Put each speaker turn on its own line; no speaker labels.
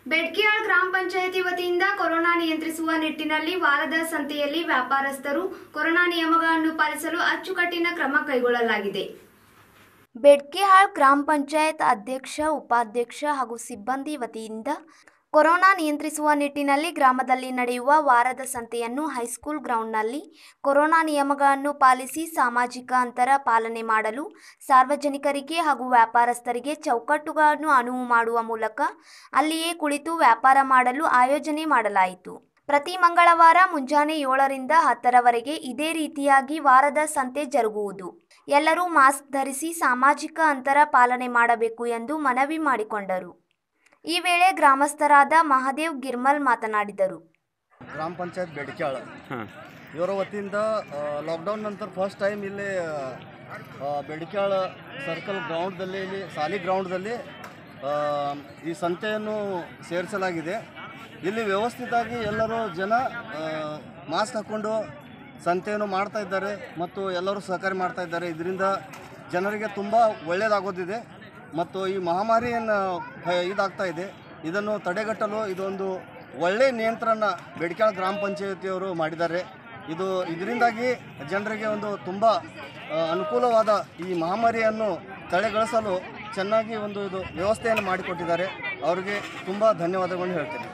ಬೆಡ್ಕಿಯಾಳ್ ಗ್ರಾಮ ಪಂಚಾಯಿತಿ ವತಿಯಿಂದ ಕೊರೋನಾ ನಿಯಂತ್ರಿಸುವ ನಿಟ್ಟಿನಲ್ಲಿ ವಾರದ ಸಂತೆಯಲ್ಲಿ ವ್ಯಾಪಾರಸ್ಥರು ಕೊರೋನಾ ನಿಯಮಗಳನ್ನು ಪಾಲಿಸಲು ಅಚ್ಚುಕಟ್ಟಿನ ಕ್ರಮ ಕೈಗೊಳ್ಳಲಾಗಿದೆ ಬೆಡ್ಕಿಹಾಳ್ ಗ್ರಾಮ ಪಂಚಾಯತ್ ಅಧ್ಯಕ್ಷ ಉಪಾಧ್ಯಕ್ಷ ಹಾಗೂ ಸಿಬ್ಬಂದಿ ವತಿಯಿಂದ ಕೊರೋನಾ ನಿಯಂತ್ರಿಸುವ ನಿಟ್ಟಿನಲ್ಲಿ ಗ್ರಾಮದಲ್ಲಿ ನಡೆಯುವ ವಾರದ ಸಂತೆಯನ್ನು ಹೈಸ್ಕೂಲ್ ಗ್ರೌಂಡ್ನಲ್ಲಿ ಕೊರೋನಾ ನಿಯಮಗಳನ್ನು ಪಾಲಿಸಿ ಸಾಮಾಜಿಕ ಅಂತರ ಪಾಲನೆ ಮಾಡಲು ಸಾರ್ವಜನಿಕರಿಗೆ ಹಾಗೂ ವ್ಯಾಪಾರಸ್ಥರಿಗೆ ಚೌಕಟ್ಟುಗಳನ್ನು ಅನುವು ಮಾಡುವ ಮೂಲಕ ಅಲ್ಲಿಯೇ ಕುಳಿತು ವ್ಯಾಪಾರ ಮಾಡಲು ಆಯೋಜನೆ ಮಾಡಲಾಯಿತು ಪ್ರತಿ ಮಂಗಳವಾರ ಮುಂಜಾನೆ ಏಳರಿಂದ ಹತ್ತರವರೆಗೆ ಇದೇ ರೀತಿಯಾಗಿ ವಾರದ ಸಂತೆ ಜರುಗುವುದು ಎಲ್ಲರೂ ಮಾಸ್ಕ್ ಧರಿಸಿ ಸಾಮಾಜಿಕ ಅಂತರ ಪಾಲನೆ ಮಾಡಬೇಕು ಎಂದು ಮನವಿ ಮಾಡಿಕೊಂಡರು ಈ ವೇಳೆ ಗ್ರಾಮಸ್ಥರಾದ ಮಹಾದೇವ್ ಗಿರ್ಮಲ್ ಮಾತನಾಡಿದರು
ಗ್ರಾಮ ಪಂಚಾಯತ್ ಬೆಡಕ್ಯಾಳ
ಹಾಂ
ಇವರ ವತಿಯಿಂದ ಲಾಕ್ಡೌನ್ ನಂತರ ಫಸ್ಟ್ ಟೈಮ್ ಇಲ್ಲಿ ಆ, ಬೆಡಕ್ಯಾಳ ಸರ್ಕಲ್ ಗ್ರೌಂಡ್ದಲ್ಲಿ ಇಲ್ಲಿ ಸಾಲಿ ಗ್ರೌಂಡ್ದಲ್ಲಿ ಆ, ಈ ಸಂತೆಯನ್ನು ಸೇರಿಸಲಾಗಿದೆ ಇಲ್ಲಿ ವ್ಯವಸ್ಥಿತವಾಗಿ ಎಲ್ಲರೂ ಜನ ಮಾಸ್ಕ್ ಹಾಕ್ಕೊಂಡು ಸಂತೆಯನ್ನು ಮಾಡ್ತಾ ಇದ್ದಾರೆ ಮತ್ತು ಎಲ್ಲರೂ ಸಹಕಾರ ಮಾಡ್ತಾ ಇದ್ದಾರೆ ಇದರಿಂದ ಜನರಿಗೆ ತುಂಬ ಒಳ್ಳೆಯದಾಗೋದಿದೆ ಮತ್ತು ಈ ಮಹಾಮಾರಿಯನ್ನು ಭಯ- ಇದಾಗ್ತಾ ಇದೆ ಇದನ್ನು ತಡೆಗಟ್ಟಲು ಇದೊಂದು ಒಳ್ಳೆಯ ನಿಯಂತ್ರಣ ಬೆಡ್ಕ್ಯಾಳ ಗ್ರಾಮ ಪಂಚಾಯತಿಯವರು ಮಾಡಿದ್ದಾರೆ ಇದು ಇದರಿಂದಾಗಿ ಜನರಿಗೆ ಒಂದು ತುಂಬ ಆ, ಅನುಕೂಲವಾದ ಈ ಮಹಾಮಾರಿಯನ್ನು ತಡೆಗೊಳಿಸಲು ಚೆನ್ನಾಗಿ ಒಂದು ಇದು ವ್ಯವಸ್ಥೆಯನ್ನು ಮಾಡಿಕೊಟ್ಟಿದ್ದಾರೆ ಅವರಿಗೆ ತುಂಬ ಧನ್ಯವಾದಗಳನ್ನು ಹೇಳ್ತೇನೆ